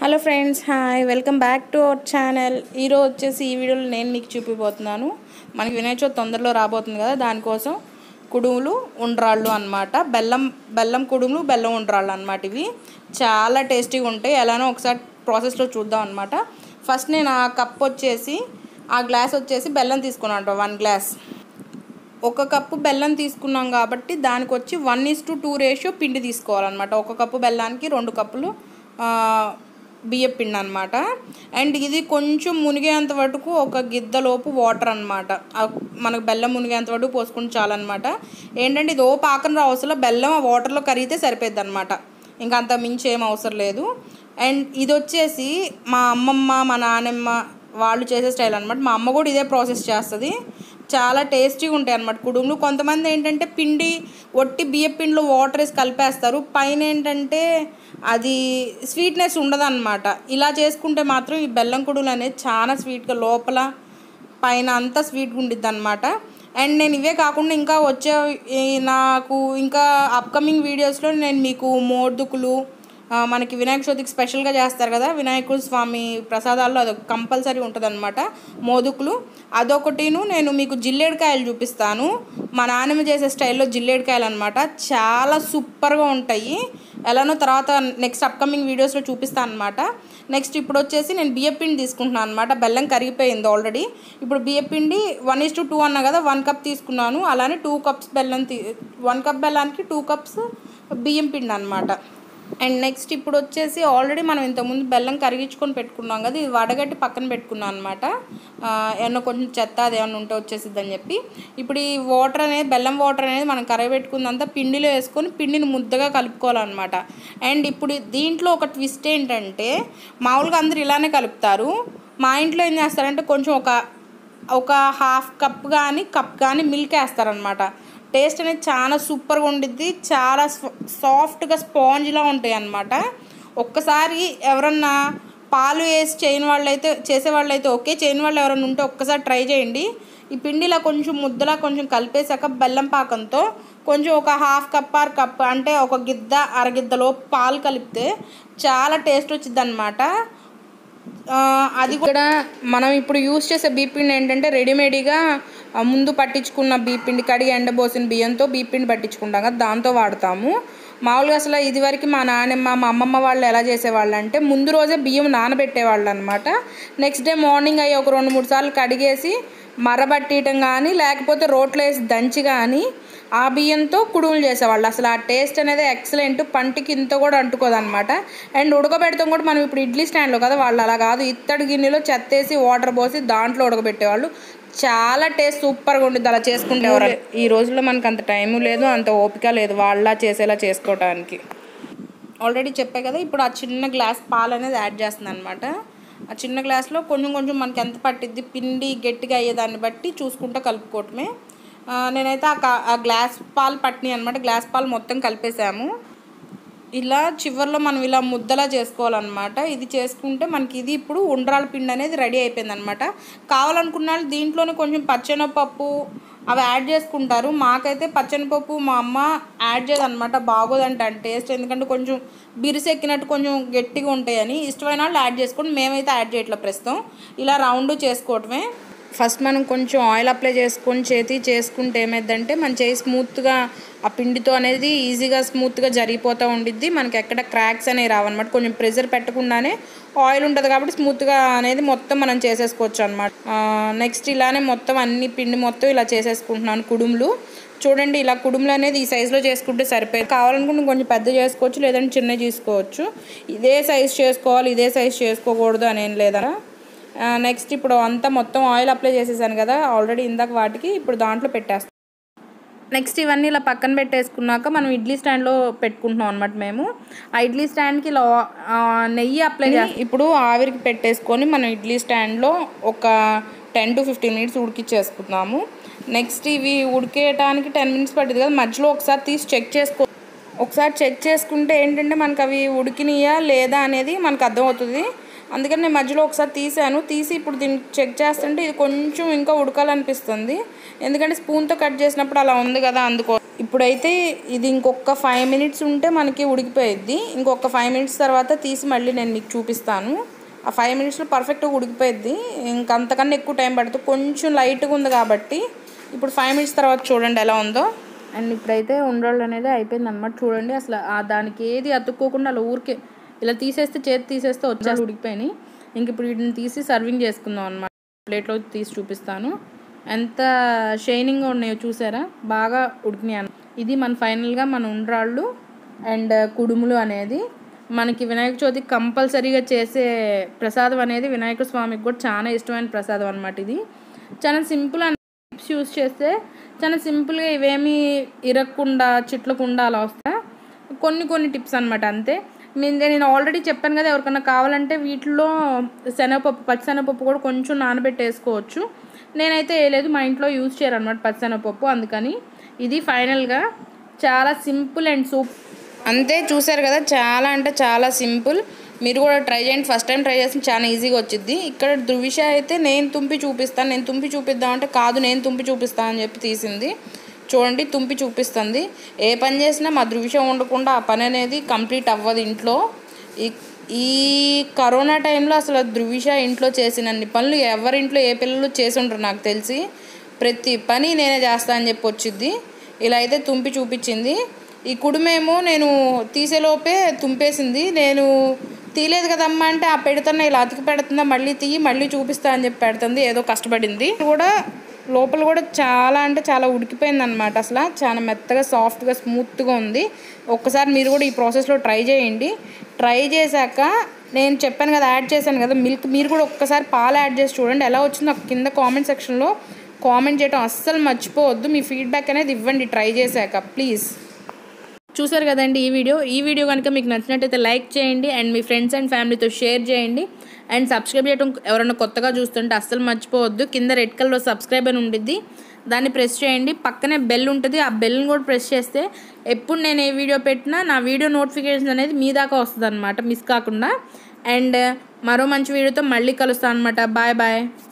hello friends hi welcome back to our channel ఈరోజు వచ్చేసి ఈ వీడియోలో నేను మీకు చూపిపోతున్నాను మనకి వినాయక చవితి తొందరలో రాబోతుంది కదా దానికోసం కుడుములు ఉండ్రాళ్ళు అన్నమాట బెల్లం బెల్లం కుడుములు బెల్లం ఉండ్రాళ్ళు అన్నమాట ఇవి చాలా టేస్టీగా ఉంటాయి ఎలానో ఒకసారి ప్రాసెస్లో చూద్దాం అనమాట ఫస్ట్ నేను ఆ కప్ వచ్చేసి ఆ గ్లాస్ వచ్చేసి బెల్లం తీసుకున్నాను వన్ గ్లాస్ ఒక కప్పు బెల్లం తీసుకున్నాం కాబట్టి దానికి వచ్చి one is to two ratio పిండి తీసుకోవాలన్నమాట ఒక కప్పు బెల్లానికి రెండు కప్పులు ఆ, బియ్యం పిండి అనమాట అండ్ ఇది కొంచెం మునిగేంత వరకు ఒక గిద్దలోపు వాటర్ అనమాట మనకు బెల్లం మునిగేంత వరకు పోసుకుంటే చాలన్నమాట ఏంటంటే ఇది ఓ పాకం రావసరం బెల్లం ఆ వాటర్లో కరిగితే సరిపోద్ది అనమాట ఇంకా అంత మించి ఏం అవసరం లేదు అండ్ ఇది వచ్చేసి మా అమ్మమ్మ మా నాన్నమ్మ వాళ్ళు చేసే స్టైల్ అనమాట మా అమ్మ కూడా ఇదే ప్రాసెస్ చేస్తుంది చాలా టేస్టీగా ఉంటాయి అన్నమాట కుడుములు కొంతమంది ఏంటంటే పిండి ఒట్టి బియ్య పిండిలో వాటర్ వేసి కలిపేస్తారు పైన ఏంటంటే అది స్వీట్నెస్ ఉండదన్నమాట ఇలా చేసుకుంటే మాత్రం ఈ బెల్లం కుడుములు అనేది చాలా స్వీట్గా లోపల పైన అంతా స్వీట్గా ఉండిద్ది అనమాట అండ్ నేను ఇవే కాకుండా ఇంకా వచ్చే ఈ నాకు ఇంకా అప్కమింగ్ వీడియోస్లో నేను మీకు మోర్దుకులు ఆ, మనకి వినాయక చవితికి స్పెషల్గా చేస్తారు కదా వినాయకుడు స్వామి ప్రసాదాల్లో అదొక కంపల్సరీ ఉంటుంది అనమాట మోదుకులు అదొకటిను నేను మీకు జిల్లేడికాయలు చూపిస్తాను మా నాన్నమ్మ చేసే స్టైల్లో జిల్లేడికాయలు అనమాట చాలా సూపర్గా ఉంటాయి ఎలానో తర్వాత నెక్స్ట్ అప్కమింగ్ వీడియోస్లో చూపిస్తాను అనమాట నెక్స్ట్ ఇప్పుడు వచ్చేసి నేను బియ్యపిండి తీసుకుంటున్నాను అనమాట బెల్లం కరిగిపోయింది ఆల్రెడీ ఇప్పుడు బియ్యపిండి వన్ ఇస్ టు టూ అన్నా కదా వన్ కప్ తీసుకున్నాను అలానే టూ కప్స్ బెల్లం తీ వన్ కప్ బెల్లానికి టూ కప్స్ బియ్యం పిండి అనమాట అండ్ నెక్స్ట్ ఇప్పుడు వచ్చేసి ఆల్రెడీ మనం ఇంతకుముందు బెల్లం కరిగించుకొని పెట్టుకున్నాం కదా ఇది వడగట్టి పక్కన పెట్టుకున్నాం అనమాట ఏమన్నా కొంచెం చెత్త అది ఏమన్నా ఉంటే వచ్చేసిద్దని చెప్పి ఇప్పుడు ఈ వాటర్ అనేది బెల్లం వాటర్ అనేది మనం కరగబెట్టుకుందంతా పిండిలో వేసుకొని పిండిని ముద్దగా కలుపుకోవాలన్నమాట అండ్ ఇప్పుడు దీంట్లో ఒక ట్విస్ట్ ఏంటంటే మామూలుగా అందరు ఇలానే కలుపుతారు మా ఇంట్లో ఏం చేస్తారంటే కొంచెం ఒక ఒక హాఫ్ కప్ కానీ కప్ కానీ మిల్క్ వేస్తారనమాట టేస్ట్ అనేది చాలా సూపర్గా ఉండిద్ది చాలా సాఫ్ట్గా స్పాంజ్లా ఉంటాయి అన్నమాట ఒక్కసారి ఎవరన్నా పాలు వేసి చేయని వాళ్ళైతే చేసే వాళ్ళైతే ఓకే చేయని వాళ్ళు ఎవరైనా ఉంటే ఒక్కసారి ట్రై చేయండి ఈ పిండిలా కొంచెం ముద్దలా కొంచెం కలిపేసాక బెల్లం పాకంతో కొంచెం ఒక హాఫ్ కప్ ఆర్ కప్ అంటే ఒక గిద్ద అరగిద్దలో పాలు కలిపితే చాలా టేస్ట్ వచ్చింది అనమాట ఆ, అది కూడా మనం ఇప్పుడు యూస్ చేసే బీపిండి ఏంటంటే రెడీమేడ్గా ముందు పట్టించుకున్న బీపిండి కడిగి ఎండబోసిన బియ్యంతో బీపిండి పట్టించుకుంటాం కదా దాంతో వాడతాము మామూలుగా అసలు ఇదివరకు మా నాన్నమ్మ మా అమ్మమ్మ వాళ్ళు ఎలా చేసేవాళ్ళు అంటే ముందు రోజే బియ్యం నానబెట్టేవాళ్ళు అనమాట నెక్స్ట్ డే మార్నింగ్ అయ్యి ఒక రెండు మూడు సార్లు కడిగేసి మరబట్టియటం కానీ లేకపోతే రోట్లో వేసి దంచి కానీ ఆ బియ్యంతో కుడుములు చేసేవాళ్ళు అసలు ఆ టేస్ట్ అనేది ఎక్సలెంట్ పంటికి ఇంత కూడా అంటుకోదన్నమాట అండ్ ఉడకబెడతాం కూడా మనం ఇప్పుడు ఇడ్లీ స్టాండ్లో కదా వాళ్ళు అలా కాదు ఇత్తడి గిన్నెలో చెత్తేసి వాటర్ పోసి దాంట్లో ఉడకబెట్టేవాళ్ళు చాలా టేస్ట్ సూపర్గా ఉండిద్ది అలా చేసుకుంటేవారు ఈ రోజుల్లో మనకు అంత టైము లేదు అంత ఓపిక లేదు వాళ్ళ చేసేలా చేసుకోవడానికి ఆల్రెడీ చెప్పే కదా ఇప్పుడు ఆ చిన్న గ్లాస్ పాలు అనేది యాడ్ చేస్తుంది అనమాట ఆ చిన్న గ్లాస్లో కొంచెం కొంచెం మనకి ఎంత పట్టిద్ది పిండి గట్టిగా అయ్యేదాన్ని బట్టి చూసుకుంటూ కలుపుకోవటమే ఆ, నేనైతే ఆ కా- ఆ గ్లాస్ పాలు పట్టినాయి అనమాట గ్లాస్ పాలు మొత్తం కలిపేసాము ఇలా చివర్లో మనం ఇలా ముద్దలా చేసుకోవాలన్నమాట ఇది చేసుకుంటే మనకి ఇది ఇప్పుడు ఉండ్రాల పిండి అనేది రెడీ అయిపోయింది అనమాట కావాలనుకున్న వాళ్ళు దీంట్లోనే కొంచెం పచ్చెనపప్పు అవి యాడ్ చేసుకుంటారు మాకైతే పచ్చెనపప్పు మా అమ్మ యాడ్ చేయదన్నమాట బాగోదంట టేస్ట్ ఎందుకంటే కొంచెం బిరిసెక్కినట్టు కొంచెం గట్టిగా ఉంటాయని ఇష్టమైన వాళ్ళు యాడ్ చేసుకోండి మేమైతే యాడ్ చేయట్లేదు ప్రస్తుతం ఇలా రౌండ్ చేసుకోవటమే ఫస్ట్ మనం కొంచెం ఆయిల్ అప్లై చేసుకొని చేతి చేసుకుంటే ఏమైందంటే మన చేయి స్మూత్గా ఆ పిండితో అనేది ఈజీగా స్మూత్గా జరిగిపోతూ ఉండిద్ది మనకి ఎక్కడ క్రాక్స్ అనేవి రావన్నమాట కొంచెం ప్రెషర్ పెట్టకుండానే ఆయిల్ ఉంటుంది కాబట్టి స్మూత్గా అనేది మొత్తం మనం చేసేసుకోవచ్చు అనమాట నెక్స్ట్ ఇలానే మొత్తం అన్ని పిండి మొత్తం ఇలా చేసేసుకుంటున్నాను కుడుములు చూడండి ఇలా కుడుములు అనేది ఈ సైజులో చేసుకుంటే సరిపోయి కావాలనుకుంటే కొంచెం పెద్ద చేసుకోవచ్చు లేదంటే చిన్న చేసుకోవచ్చు ఇదే సైజ్ చేసుకోవాలి ఇదే సైజ్ చేసుకోకూడదు అని ఏం లేదా నెక్స్ట్ ఇప్పుడు అంతా మొత్తం ఆయిల్ అప్లై చేసేసాను కదా ఆల్రెడీ ఇందాక వాటికి ఇప్పుడు దాంట్లో పెట్టేస్తాం నెక్స్ట్ ఇవన్నీ ఇలా పక్కన పెట్టేసుకున్నాక మనం ఇడ్లీ స్టాండ్లో పెట్టుకుంటున్నాం అనమాట మేము ఆ ఇడ్లీ స్టాండ్కి ఇలా ఆ, నెయ్యి అప్లై చేసి ఇప్పుడు ఆవిరికి పెట్టేసుకొని మనం ఇడ్లీ స్టాండ్లో ఒక టెన్ టు ఫిఫ్టీన్ మినిట్స్ ఉడికిచ్చేసుకుందాము నెక్స్ట్ ఇవి ఉడికేయటానికి టెన్ మినిట్స్ పట్టింది కదా మధ్యలో ఒకసారి తీసి చెక్ చేసుకో ఒకసారి చెక్ చేసుకుంటే ఏంటంటే మనకు అవి ఉడికినాయా లేదా అనేది మనకు అర్థమవుతుంది అందుకని నేను మధ్యలో ఒకసారి తీసాను తీసి ఇప్పుడు దీన్ని చెక్ చేస్తుంటే ఇది కొంచెం ఇంకా ఉడకాలనిపిస్తుంది ఎందుకంటే స్పూన్తో కట్ చేసినప్పుడు అలా ఉంది కదా అందుకో ఇప్పుడైతే ఇది ఇంకొక ఫైవ్ మినిట్స్ ఉంటే మనకి ఉడికిపోయిద్ది ఇంకొక ఫైవ్ మినిట్స్ తర్వాత తీసి మళ్ళీ నేను మీకు చూపిస్తాను ఆ ఫైవ్ మినిట్స్లో పర్ఫెక్ట్గా ఉడికిపోయిద్ది ఇంకా అంతకన్నా ఎక్కువ టైం పడుతుంది కొంచెం లైట్గా ఉంది కాబట్టి ఇప్పుడు ఫైవ్ మినిట్స్ తర్వాత చూడండి ఎలా ఉందో అండ్ ఇప్పుడైతే ఉండరాళ్ళు అనేది అయిపోయింది అనమాట చూడండి అసలు ఆ దానికి ఏది అతుక్కోకుండా అలా ఊరికే ఇలా తీసేస్తే చేతి తీసేస్తే వచ్చేసి ఉడికిపోయినాయి ఇంక ఇప్పుడు వీటిని తీసి సర్వింగ్ చేసుకుందాం అనమాట ప్లేట్లో తీసి చూపిస్తాను ఎంత షైనింగ్గా ఉన్నాయో చూసారా బాగా ఉడికినాయి ఇది మన ఫైనల్గా మన ఉండ్రాళ్ళు అండ్ కుడుములు అనేది మనకి వినాయక చవితికి కంపల్సరీగా చేసే ప్రసాదం అనేది వినాయక స్వామికి కూడా చాలా ఇష్టమైన ప్రసాదం అనమాట ఇది చాలా సింపుల్ అండ్ టిప్స్ యూస్ చేస్తే చాలా సింపుల్గా ఇవేమీ ఇరగకుండా చిట్లకుండా అలా వస్తాయి కొన్ని కొన్ని టిప్స్ అనమాట అంతే నేను నేను ఆల్రెడీ చెప్పాను కదా ఎవరికైనా కావాలంటే వీటిలో శనగపప్పు పచ్చిశనగపప్పు కూడా కొంచెం నానబెట్టేసుకోవచ్చు నేనైతే వేయలేదు మా ఇంట్లో యూజ్ చేయరు అనమాట పచ్చిశనగపప్పు అందుకని ఇది ఫైనల్గా చాలా సింపుల్ అండ్ సూప్ అంతే చూసారు కదా చాలా అంటే చాలా సింపుల్ మీరు కూడా ట్రై చేయండి ఫస్ట్ టైం ట్రై చేస్తే చాలా ఈజీగా వచ్చింది ఇక్కడ ధృవిష అయితే నేను తుంపి చూపిస్తాను నేను తుంపి చూపిద్దామంటే కాదు నేను తుంపి చూపిస్తాను అని చెప్పి తీసింది చూడండి తుంపి చూపిస్తుంది ఏ పని చేసినా మా దృశ్యం ఉండకుండా ఆ పని అనేది కంప్లీట్ అవ్వదు ఇంట్లో ఈ ఈ కరోనా టైంలో అసలు ధృవిష ఇంట్లో చేసినన్ని పనులు ఎవరింట్లో ఏ పిల్లలు చేసి ఉంటారు నాకు తెలిసి ప్రతి పని నేనే చేస్తా అని చెప్పి వచ్చింది ఇలా అయితే తుంపి చూపించింది ఈ కుడుమేమో నేను తీసేలోపే తుంపేసింది నేను తీయలేదు కదమ్మా అంటే ఆ పెడుతున్న ఇలా అతికి పెడుతుందా మళ్ళీ తీయి మళ్ళీ చూపిస్తా అని చెప్పి పెడుతుంది ఏదో కష్టపడింది కూడా లోపల కూడా చాలా అంటే చాలా ఉడికిపోయింది అనమాట అసలు చాలా మెత్తగా సాఫ్ట్గా స్మూత్గా ఉంది ఒక్కసారి మీరు కూడా ఈ ప్రాసెస్లో ట్రై చేయండి ట్రై చేశాక నేను చెప్పాను కదా యాడ్ చేశాను కదా మిల్క్ మీరు కూడా ఒక్కసారి పాలు యాడ్ చేసి చూడండి ఎలా వచ్చిందో కింద కామెంట్ సెక్షన్లో కామెంట్ చేయడం అస్సలు మర్చిపోవద్దు మీ ఫీడ్బ్యాక్ అనేది ఇవ్వండి ట్రై చేశాక ప్లీజ్ చూసారు కదండి ఈ వీడియో ఈ వీడియో కనుక మీకు నచ్చినట్టయితే లైక్ చేయండి అండ్ మీ ఫ్రెండ్స్ అండ్ ఫ్యామిలీతో షేర్ చేయండి అండ్ సబ్స్క్రైబ్ చేయడం ఎవరైనా కొత్తగా చూస్తుంటే అస్సలు మర్చిపోవద్దు కింద రెడ్ కలర్లో సబ్స్క్రైబ్ అని ఉండిద్ది దాన్ని ప్రెస్ చేయండి పక్కనే బెల్ ఉంటుంది ఆ బెల్ని కూడా ప్రెస్ చేస్తే ఎప్పుడు నేను ఏ వీడియో పెట్టినా నా వీడియో నోటిఫికేషన్ అనేది మీ దాకా వస్తుంది అనమాట మిస్ కాకుండా అండ్ మరో మంచి వీడియోతో మళ్ళీ కలుస్తాను అనమాట బాయ్ బాయ్